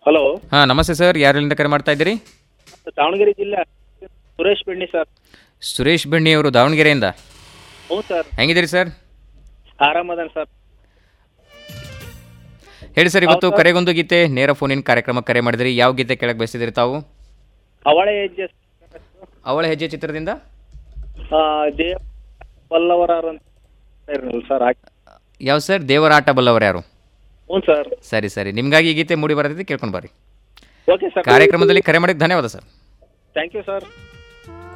Hello ಹಾಂ ನಮಸ್ತೆ sir ಯಾರಿಂದ ಕರೆ ಮಾಡ್ತಾ ಇದ್ದೀರಿ ದಾವಣಗೆರೆ ಜಿಲ್ಲೆ ಸುರೇಶ್ ಬೆಣ್ಣಿ ಸರ್ ಸುರೇಶ್ ಬೆಣ್ಣಿ ಅವರು ದಾವಣಗೆರೆಯಿಂದ ಹ್ಞೂ ಸರ್ ಹೆಂಗಿದ್ದೀರಿ ಸರ್ ಆರಾಮದನ್ ಸರ್ ಹೇಳಿ ಸರ್ ಇವತ್ತು ಹೌದು ಸರ್. ಕರೆಗೊಂದು ಗೀತೆ ನೇರ ಫೋನಿನ ಕಾರ್ಯಕ್ರಮ ಕರೆ ಮಾಡಿದ್ರಿ ಯಾವ ಗೀತೆ ಕೇಳಕ್ಕೆ ಬಯಸಿದಿರಿ ತಾವು ಅವಳೆ ಹೆಜ್ಜೆ ಅವಳ ಹೆಜ್ಜೆ ಚಿತ್ರದಿಂದ ಆ, ದೇವ ಪಲ್ಲವರಾರ್ ಅಂತ ಇರ್ನಲ್ಲ ಸರ್ ಹಾಕಿ ಯಾವ ಸರ್ ದೇವರಾಟ ಬಲ್ಲವರು ಯಾರು ಹ್ಞೂ ಸರ್ ಸರಿ ಸರಿ ನಿಮಗಾಗಿ ಈ ಗೀತೆ ಮೂಡಿ ಬರ್ತೈತಿ ಕೇಳ್ಕೊಂಡು ಬರ್ರಿ ಓಕೆ ಸರ್ ಕಾರ್ಯಕ್ರಮದಲ್ಲಿ ಕರೆ ಮಾಡಿದ ಧನ್ಯವಾದ ಸರ್ ಥ್ಯಾಂಕ್ ಯು ಸರ್